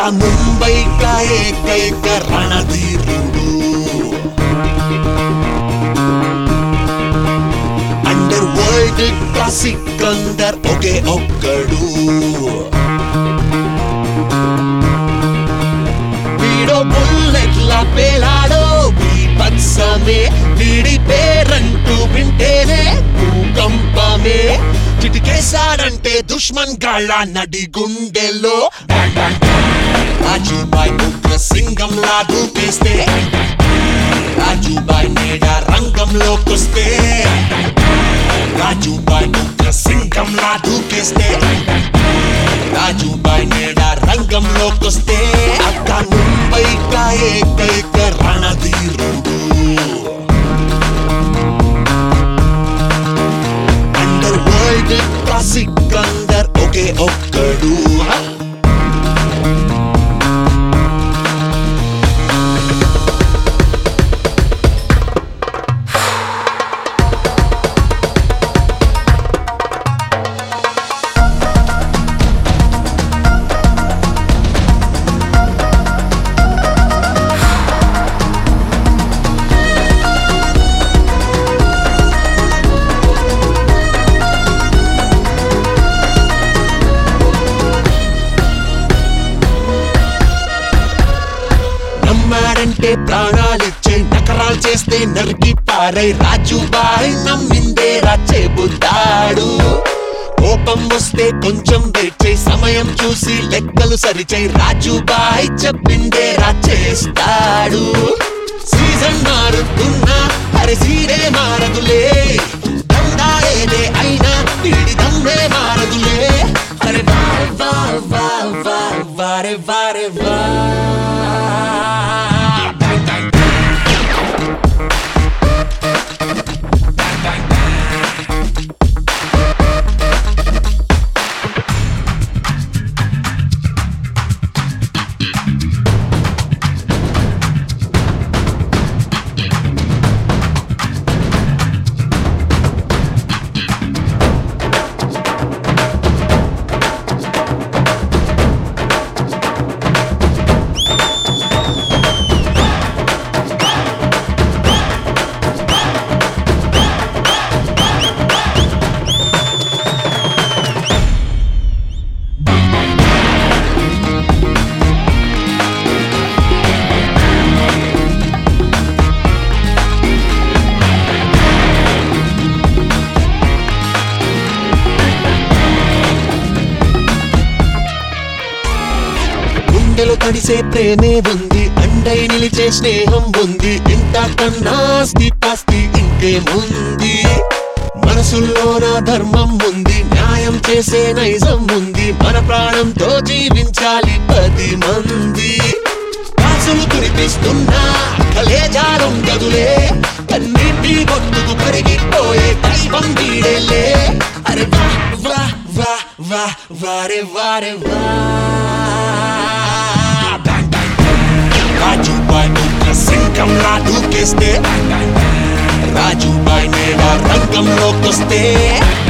ముంబై ఏకైక రణధీరుడు underworld Sikandar ఒకే ఒక్కడు వీడో బుల్లెట్ల పేలాడో బీభత్సమే వీడి పేరంటూ వింటేనే భూకంపమే చిటికేశాడంటే దుష్మన్ గాళ్ళ నడి గుండెల్లో రాజుబాయ్ ఉగ్ర సింగంలా దూకేస్తే రాజుబాయ్ నేడ రంగంలోకొస్తే రాజుబాయ్ ఉగ్ర సింగంలా దూకేస్తే రాజుబాయ్ నేడ రంగంలోకొస్తే అక్క ముంబై ఏకైక రణధీరుడు అండర్ వరల్డ్ సికందర్ ఒకే ఒక్కడు నమ్మాడంటే ప్రాణాలిచ్చే నకరాలు చేస్తే నరికి పారై రాజుబాయ్ నమ్మిందే చెబుతాడు కోపం వస్తే కొంచెం వెయిట్ చేయి సమయం చూసి లెక్కలు సరిచేయి రాజుబాయ్ చెప్పిందే చేస్తాడు సీజన్ మారుతున్నా అరే సీరే మారదులే దండా ఏదే అయినా వీడి దమ్మే మారదులే అరే వారే వా వా వా వారే వారే వా గుండెలు తడిసే ప్రేమే ఉంది అండై నిలిచే స్నేహం ఉంది ఇంత కన్నా పాస్తి ఇంకేముంది మనసుల్లోన ధర్మం ఉంది న్యాయం చేసే నైజం ఉంది మన ప్రాణంతో జీవించాలి పది మంది కాసులు కురిపిస్తున్నా కలేజాలం గదులే కన్నీటి బొట్టుకు కరిగిపోయే దైవం వీడేలే అరే వా వా వా వా వారే వారే వా రాజుబాయ్ ఉగ్ర సింగంలా దూకేస్తే రాజుబాయ్ నేడ రంగంలోకొస్తే